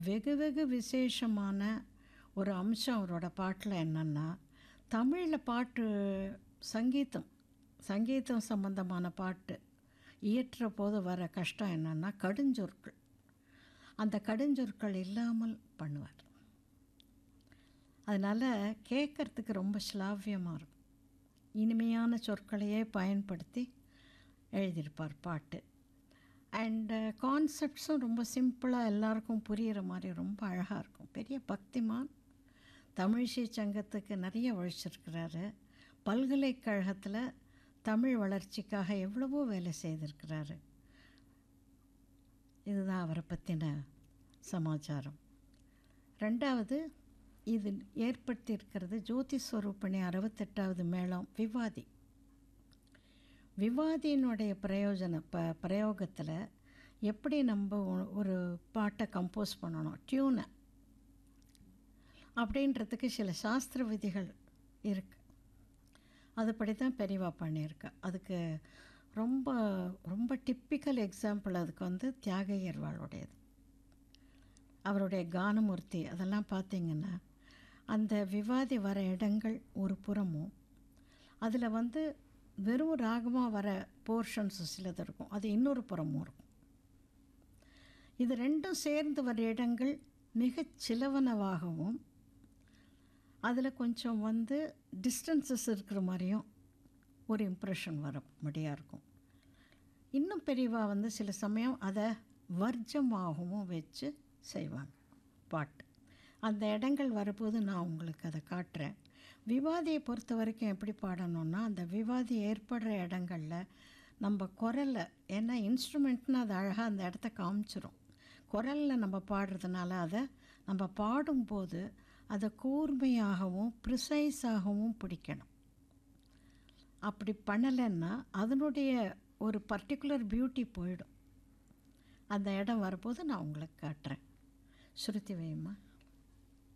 வெகு வெகு விசேஷமான ஒரு அம்சம் அவரோட பாட்டில் என்னென்னா தமிழில் பாட்டு சங்கீதம் சங்கீதம் சம்பந்தமான பாட்டு இயற்ற போது வர கஷ்டம் என்னென்னா கடுஞ்சொற்கள் அந்த கடுஞ்சொற்கள் இல்லாமல் பண்ணுவார் அதனால் கேட்குறதுக்கு ரொம்ப ஸ்லாவியமாக இருக்கும் இனிமையான சொற்களையே பயன்படுத்தி எழுதியிருப்பார் பாட்டு அண்டு கான்செப்ட்ஸும் ரொம்ப சிம்பிளாக எல்லாருக்கும் புரிகிற மாதிரி ரொம்ப அழகாக இருக்கும் பெரிய பக்திமான் தமிழிசை சங்கத்துக்கு நிறைய உழைச்சிருக்கிறாரு பல்கலைக்கழகத்தில் தமிழ் வளர்ச்சிக்காக எவ்வளவோ வேலை செய்திருக்கிறாரு இதுதான் அவரை பற்றின சமாச்சாரம் ரெண்டாவது இது ஏற்படுத்தியிருக்கிறது ஜோதி ஸ்வரூபிணி அறுபத்தெட்டாவது மேளம் விவாதி விவாதியினுடைய பிரயோஜன ப பிரயோகத்தில் எப்படி நம்ம ஒ- ஒரு பாட்டை கம்போஸ் பண்ணணும் டியூனை அப்படின்றதுக்கு சில சாஸ்திர விதிகள் இருக்கு அதுபடி தான் பெரியவா பண்ணியிருக்கா அதுக்கு ரொம்ப ரொம்ப டிப்பிக்கல் எக்ஸாம்பிள் அதுக்கு வந்து தியாகையர்வாளுடையது அவருடைய கானமூர்த்தி அதெல்லாம் பார்த்தீங்கன்னா அந்த விவாதி வர இடங்கள் ஒரு புறமும் அதில் வந்து வெறும் ராகமாக வர போர்ஷன்ஸ் சிலது இருக்கும் அது இன்னொரு புறமும் இருக்கும் இது ரெண்டும் சேர்ந்து வர இடங்கள் மிகச் சிலவனவாகவும் அதில் கொஞ்சம் வந்து டிஸ்டன்சஸ் இருக்கிற மாதிரியும் ஒரு இம்ப்ரெஷன் வர முடியாக இருக்கும் இன்னும் பெரியவா வந்து சில சமயம் அதை வர்ஜமாகவும் வச்சு செய்வாங்க பாட்டு அந்த இடங்கள் வரும்போது நான் உங்களுக்கு அதை காட்டுறேன் விவாதியை பொறுத்த வரைக்கும் எப்படி பாடணும்னா அந்த விவாதி ஏற்படுற இடங்களில் நம்ம குரலை ஏன்னா இன்ஸ்ட்ருமெண்ட்னு அது அழகாக அந்த இடத்த காமிச்சிரும் குரலில் நம்ம பாடுறதுனால அதை நம்ம பாடும்போது அதை கூர்மையாகவும் ப்ரிசைஸாகவும் பிடிக்கணும் அப்படி பண்ணலைன்னா அதனுடைய ஒரு பர்டிகுலர் பியூட்டி போயிடும் அந்த இடம் வரும்போது நான் உங்களுக்கு காட்டுறேன் ஸ்ருதி வைமா